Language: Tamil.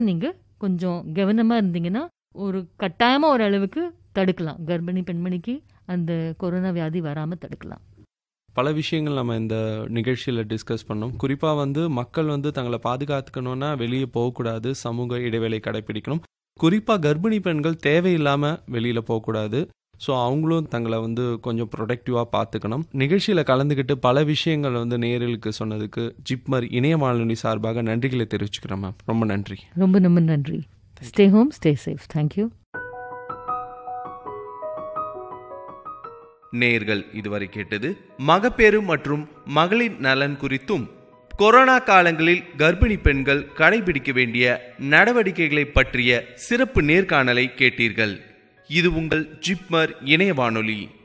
நீங்கள் கொஞ்சம் கவனமாக இருந்தீங்கன்னா ஒரு கட்டாயமாக ஒரு அளவுக்கு தடுக்கலாம் கர்ப்பிணி பெண்மணிக்கு அந்த கொரோனா வியாதி வராமல் தடுக்கலாம் பல விஷயங்கள் நம்ம இந்த நிகழ்ச்சியில் டிஸ்கஸ் பண்ணோம் குறிப்பாக வந்து மக்கள் வந்து தங்களை பாதுகாத்துக்கணும்னா வெளியே போகக்கூடாது சமூக இடைவேளை கடைபிடிக்கணும் குறிப்பாக கர்ப்பிணி பெண்கள் தேவையில்லாமல் வெளியில் போகக்கூடாது ஸோ அவங்களும் தங்களை வந்து கொஞ்சம் ப்ரொடக்டிவாக பார்த்துக்கணும் நிகழ்ச்சியில் கலந்துக்கிட்டு பல விஷயங்கள் வந்து நேரலுக்கு சொன்னதுக்கு ஜிப்மர் இணைய வானொலி சார்பாக நன்றிகளை தெரிவிச்சுக்கிறேன் மேம் ரொம்ப நன்றி ரொம்ப ரொம்ப நன்றி stay home stay safe thank you நேர்கள் இதுவரை கேட்டது மகப்பேறு மற்றும் மகளிர் நலன் குறித்தும் கொரோனா காலங்களில் கர்ப்பிணி பெண்கள் கடைபிடிக்க வேண்டிய நடவடிக்கைகளை பற்றிய சிறப்பு நேர்காணலை கேட்டீர்கள் இது உங்கள் ஜிப்மர் இணைய வானொலி